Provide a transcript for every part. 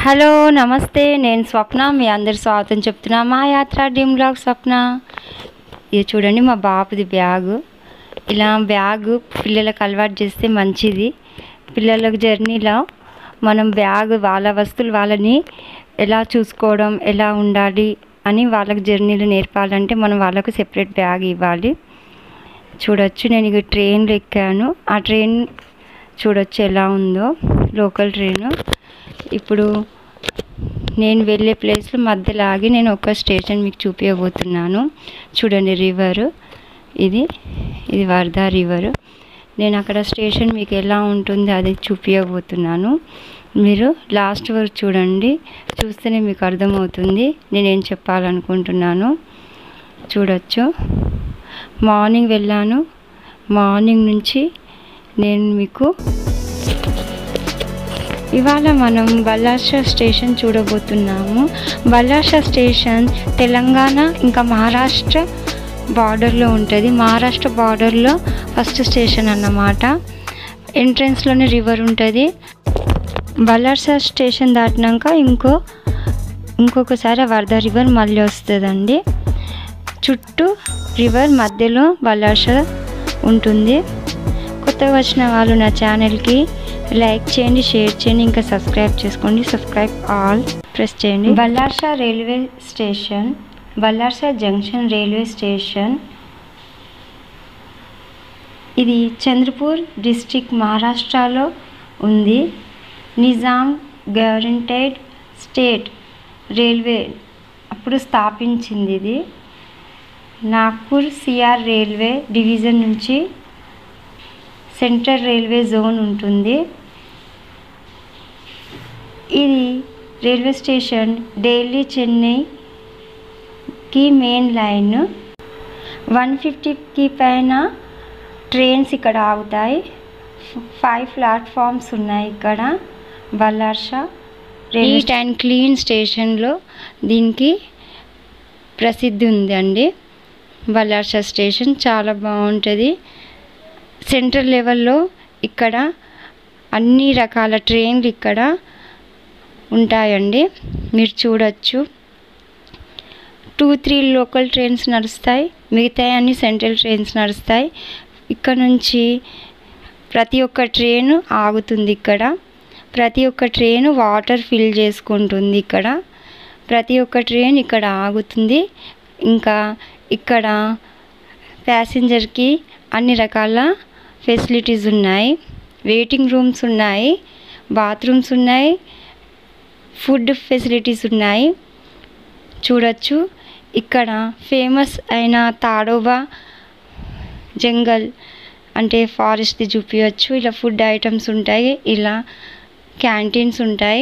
hello నమస్తే నేను స్వప్న మీ అందరి స్వాగతం చెప్తున్నా మా యాత్ర డ్రీమ్ బ్లాగ్ స్వప్న ఇది చూడండి మా బాబుది బ్యాగు ఇలా బ్యాగు పిల్లలకు అలవాటు చేస్తే మంచిది పిల్లలకు జర్నీలో మనం బ్యాగ్ వాళ్ళ వస్తువులు వాళ్ళని ఎలా చూసుకోవడం ఎలా ఉండాలి అని వాళ్ళకి జర్నీలు నేర్పాలంటే మనం వాళ్ళకు సెపరేట్ బ్యాగ్ ఇవ్వాలి చూడొచ్చు నేను ఇక ట్రైన్లో ఎక్కాను ఆ ట్రైన్ చూడొచ్చు ఎలా ఉందో లోకల్ ట్రైన్ ఇప్పుడు నేను వెళ్ళే ప్లేస్లో మధ్యలో ఆగి నేను ఒక స్టేషన్ మీకు చూపించబోతున్నాను చూడండి రివర్ ఇది ఇది వర్ధా రివర్ నేను అక్కడ స్టేషన్ మీకు ఎలా ఉంటుంది అది చూపించబోతున్నాను మీరు లాస్ట్ వరకు చూడండి చూస్తేనే మీకు అర్థమవుతుంది నేనేం చెప్పాలనుకుంటున్నాను చూడొచ్చు మార్నింగ్ వెళ్ళాను మార్నింగ్ నుంచి నేను మీకు ఇవాళ మనం బల్లార్షా స్టేషన్ చూడబోతున్నాము బల్లార్షా స్టేషన్ తెలంగాణ ఇంకా మహారాష్ట్ర బార్డర్లో ఉంటుంది మహారాష్ట్ర బార్డర్లో ఫస్ట్ స్టేషన్ అన్నమాట ఎంట్రన్స్లోనే రివర్ ఉంటుంది బల్లార్షా స్టేషన్ దాటినాక ఇంకో ఇంకొకసారి వర్ధా రివర్ మళ్ళీ వస్తుందండి చుట్టూ రివర్ మధ్యలో బల్లార్ష ఉంటుంది కొత్తగా వచ్చిన వాళ్ళు నా ఛానల్కి లైక్ చేయండి షేర్ చేయండి ఇంకా సబ్స్క్రైబ్ చేసుకోండి సబ్స్క్రైబ్ ఆల్ ప్రెస్ చేయండి Ballarshah railway station Ballarshah junction railway station ఇది చంద్రపూర్ డిస్ట్రిక్ట్ మహారాష్ట్రలో ఉంది నిజాం గ్యారంటెడ్ స్టేట్ రైల్వే అప్పుడు స్థాపించింది ఇది నాగ్పూర్ సిఆర్ రైల్వే డివిజన్ నుంచి సెంట్రల్ రైల్వే జోన్ ఉంటుంది ఇది రైల్వే స్టేషన్ ఢిల్లీ చెన్నైకి మెయిన్ లైన్ వన్ ఫిఫ్టీకి పైన ట్రైన్స్ ఇక్కడ ఆగుతాయి ఫైవ్ ప్లాట్ఫామ్స్ ఉన్నాయి ఇక్కడ బల్లార్షా నీట్ అండ్ క్లీన్ స్టేషన్లో దీనికి ప్రసిద్ధి ఉందండి బల్లార్షా స్టేషన్ చాలా బాగుంటుంది సెంట్రల్ లెవెల్లో ఇక్కడ అన్ని రకాల ట్రైన్లు ఇక్కడ ఉంటాయండి మీరు చూడొచ్చు టూ త్రీ లోకల్ ట్రైన్స్ నడుస్తాయి మిగతా అన్ని సెంట్రల్ ట్రైన్స్ నడుస్తాయి ఇక్కడ నుంచి ప్రతి ఒక్క ట్రైన్ ఆగుతుంది ఇక్కడ ప్రతి ఒక్క ట్రైన్ వాటర్ ఫిల్ చేసుకుంటుంది ఇక్కడ ప్రతి ఒక్క ట్రైన్ ఇక్కడ ఆగుతుంది ఇంకా ఇక్కడ ప్యాసింజర్కి అన్ని రకాల ఫెసిలిటీస్ ఉన్నాయి వెయిటింగ్ రూమ్స్ ఉన్నాయి బాత్రూమ్స్ ఉన్నాయి ఫుడ్ ఫెసిలిటీస్ ఉన్నాయి చూడొచ్చు ఇక్కడ ఫేమస్ అయిన తాడోబా జంగల్ అంటే ఫారెస్ట్ది చూపించవచ్చు ఇలా ఫుడ్ ఐటమ్స్ ఉంటాయి ఇలా క్యాంటీన్స్ ఉంటాయి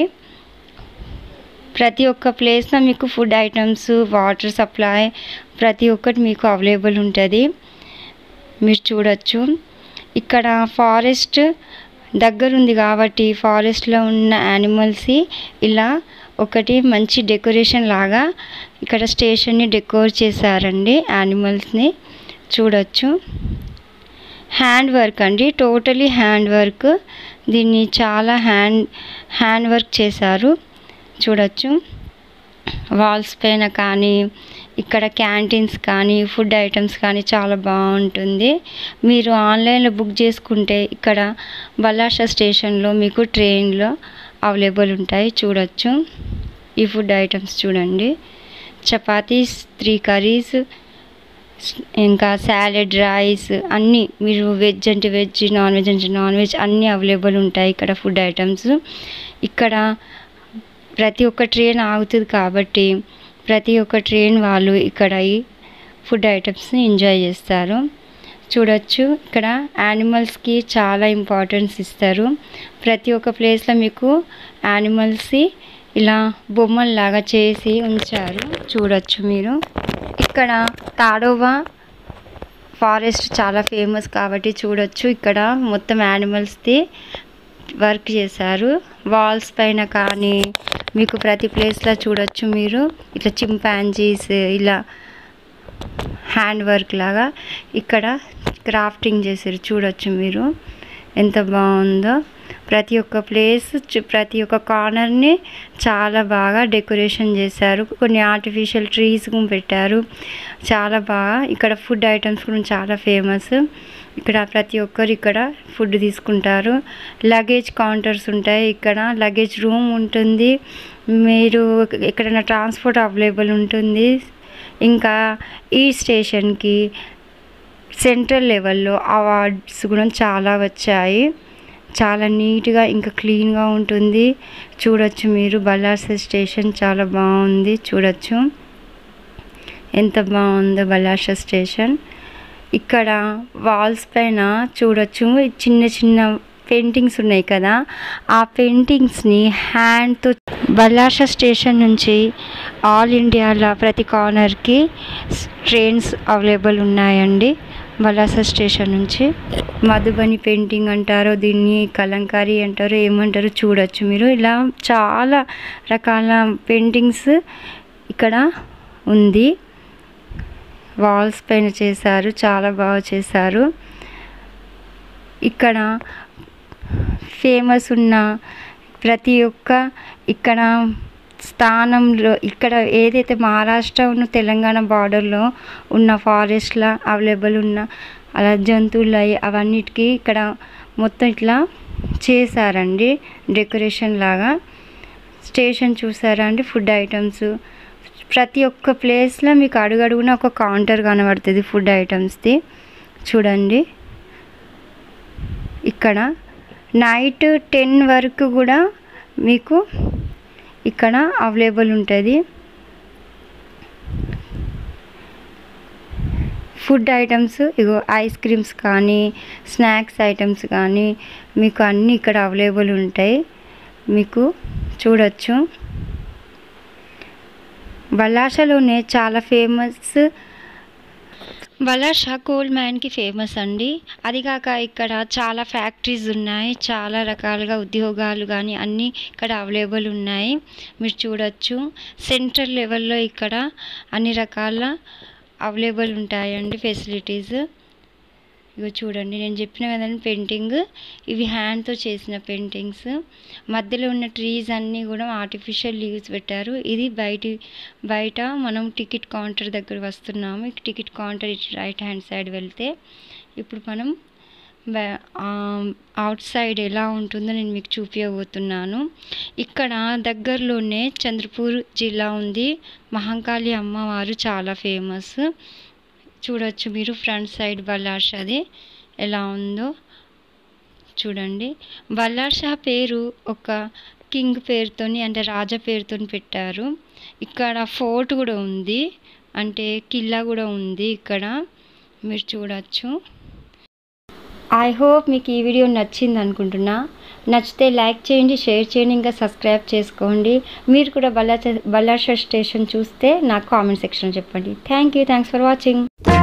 ప్రతి ఒక్క ప్లేస్లో మీకు ఫుడ్ ఐటమ్స్ వాటర్ సప్లై ప్రతి ఒక్కటి మీకు అవైలబుల్ ఉంటుంది మీరు చూడొచ్చు ఇక్కడ ఫారెస్ట్ దగ్గర ఉంది కాబట్టి ఫారెస్ట్లో ఉన్న యానిమల్స్ ఇలా ఒకటి మంచి డెకరేషన్ లాగా ఇక్కడ స్టేషన్ని డెకోర్ చేశారండి యానిమల్స్ని చూడొచ్చు హ్యాండ్ వర్క్ అండి టోటలీ హ్యాండ్ వర్క్ దీన్ని చాలా హ్యాండ్ హ్యాండ్ వర్క్ చేశారు చూడొచ్చు వాల్స్ పైన కానీ ఇక్కడ క్యాంటీన్స్ కానీ ఫుడ్ ఐటమ్స్ కానీ చాలా బాగుంటుంది మీరు ఆన్లైన్లో బుక్ చేసుకుంటే ఇక్కడ బల్లాషా స్టేషన్లో మీకు ట్రైన్లో అవైలబుల్ ఉంటాయి చూడొచ్చు ఈ ఫుడ్ ఐటమ్స్ చూడండి చపాతీస్ త్రీ కర్రీస్ ఇంకా సాలెడ్ రైస్ అన్నీ మీరు వెజ్ అంటే వెజ్ నాన్ వెజ్ అంటే నాన్ వెజ్ అన్నీ అవైలబుల్ ఉంటాయి ఇక్కడ ఫుడ్ ఐటమ్స్ ఇక్కడ ప్రతి ఒక్క ట్రైన్ ఆగుతుంది కాబట్టి ప్రతి ఒక్క ట్రైన్ వాళ్ళు ఇక్కడ ఈ ఫుడ్ ఐటమ్స్ని ఎంజాయ్ చేస్తారు చూడొచ్చు ఇక్కడ యానిమల్స్కి చాలా ఇంపార్టెన్స్ ఇస్తారు ప్రతి ఒక్క ప్లేస్లో మీకు యానిమల్స్ ఇలా బొమ్మల్లాగా చేసి ఉంచారు చూడొచ్చు మీరు ఇక్కడ తాడోవా ఫారెస్ట్ చాలా ఫేమస్ కాబట్టి చూడొచ్చు ఇక్కడ మొత్తం యానిమల్స్ది వర్క్ చేశారు వాల్స్ పైన కానీ మీకు ప్రతి ప్లేస్లో చూడొచ్చు మీరు ఇట్లా చింపాంజీస్ ఇలా హ్యాండ్ వర్క్ లాగా ఇక్కడ క్రాఫ్టింగ్ చేశారు చూడొచ్చు మీరు ఎంత బాగుందో ప్రతి ఒక్క ప్లేస్ చు- ప్రతి ఒక్క కార్నర్ని చాలా బాగా డెకరేషన్ చేశారు కొన్ని ఆర్టిఫిషియల్ ట్రీస్ పెట్టారు చాలా బాగా ఇక్కడ ఫుడ్ ఐటమ్స్ కూడా చాలా ఫేమస్ ఇక్కడ ప్రతి ఒక్కరు ఇక్కడ ఫుడ్ తీసుకుంటారు లగేజ్ కౌంటర్స్ ఉంటాయి ఇక్కడ లగేజ్ రూమ్ ఉంటుంది మీరు ఎక్కడైనా ట్రాన్స్పోర్ట్ అవైలబుల్ ఉంటుంది ఇంకా ఈ స్టేషన్కి సెంట్రల్ లెవెల్లో అవార్డ్స్ కూడా చాలా వచ్చాయి చాలా నీట్గా ఇంకా క్లీన్గా ఉంటుంది చూడొచ్చు మీరు బల్లార్స స్టేషన్ చాలా బాగుంది చూడొచ్చు ఎంత బాగుందో బల్లార్స స్టేషన్ ఇక్కడ వాల్స్ పైన చూడొచ్చు చిన్న చిన్న పెయింటింగ్స్ ఉన్నాయి కదా ఆ పెయింటింగ్స్ని హ్యాండ్తో బల్లార్స స్టేషన్ నుంచి ఆల్ ఇండియాలో ప్రతి కార్నర్కి ట్రైన్స్ అవైలబుల్ ఉన్నాయండి బల్లార్స స్టేషన్ నుంచి మధుబని పెయింటింగ్ అంటారు దీన్ని కలంకారీ అంటారు ఏమంటారు చూడొచ్చు మీరు ఇలా చాలా రకాల పెయింటింగ్స్ ఇక్కడ ఉంది వాల్స్ పైన చేశారు చాలా బాగా చేశారు ఇక్కడ ఫేమస్ ఉన్న ప్రతి ఒక్క ఇక్కడ స్థానంలో ఇక్కడ ఏదైతే మహారాష్ట్ర ఉన్న తెలంగాణ బార్డర్లో ఉన్న ఫారెస్ట్లా అవైలబుల్ ఉన్న అలా జంతువులు అవి అవన్నిటికీ ఇక్కడ మొత్తం ఇట్లా చేశారండి డెకరేషన్ లాగా స్టేషన్ చూసారా అండి ఫుడ్ ఐటమ్స్ ప్రతి ఒక్క ప్లేస్లో మీకు అడుగడుగున ఒక కౌంటర్ కనబడుతుంది ఫుడ్ ఐటమ్స్ది చూడండి ఇక్కడ నైట్ టెన్ వరకు కూడా మీకు ఇక్కడ అవైలబుల్ ఉంటుంది ఫుడ్ ఐటమ్స్ ఇగో ఐస్ క్రీమ్స్ కానీ స్నాక్స్ ఐటమ్స్ కానీ మీకు అన్నీ ఇక్కడ అవైలబుల్ ఉంటాయి మీకు చూడొచ్చు బల్లాషలోనే చాలా ఫేమస్ బలాషా కోల్ మ్యాన్కి ఫేమస్ అండి అది కాక ఇక్కడ చాలా ఫ్యాక్టరీస్ ఉన్నాయి చాలా రకాలుగా ఉద్యోగాలు కానీ అన్నీ ఇక్కడ అవైలబుల్ ఉన్నాయి మీరు చూడొచ్చు సెంట్రల్ లెవెల్లో ఇక్కడ అన్ని రకాల అవైలబుల్ ఉంటాయండి ఫెసిలిటీస్ ఇగో చూడండి నేను చెప్పిన కదండి పెయింటింగ్ ఇవి హ్యాండ్తో చేసిన పెయింటింగ్స్ మధ్యలో ఉన్న ట్రీస్ అన్నీ కూడా ఆర్టిఫిషియల్ లీవ్స్ పెట్టారు ఇది బయట బయట మనం టికెట్ కౌంటర్ దగ్గర వస్తున్నాము టికెట్ కౌంటర్ ఇటు రైట్ హ్యాండ్ సైడ్ వెళ్తే ఇప్పుడు మనం అవుట్ సైడ్ ఎలా ఉంటుందో నేను మీకు చూపించబోతున్నాను ఇక్కడ దగ్గరలోనే చంద్రపూర్ జిల్లా ఉంది మహంకాళి అమ్మవారు చాలా ఫేమస్ చూడొచ్చు మీరు ఫ్రంట్ సైడ్ బల్లార్షాది ఎలా ఉందో చూడండి బల్లార్షా పేరు ఒక కింగ్ పేరుతోని అంటే రాజా పేరుతోని పెట్టారు ఇక్కడ ఫోర్ట్ కూడా ఉంది అంటే కిల్లా కూడా ఉంది ఇక్కడ మీరు చూడొచ్చు ఐ హోప్ మీకు ఈ వీడియో నచ్చింది అనుకుంటున్నా నచ్చితే లైక్ చేయండి షేర్ చేయండి ఇంకా సబ్స్క్రైబ్ చేసుకోండి మీరు కూడా బల్లా బల్లార్షా స్టేషన్ చూస్తే నాకు కామెంట్ సెక్షన్లో చెప్పండి thank you thanks for watching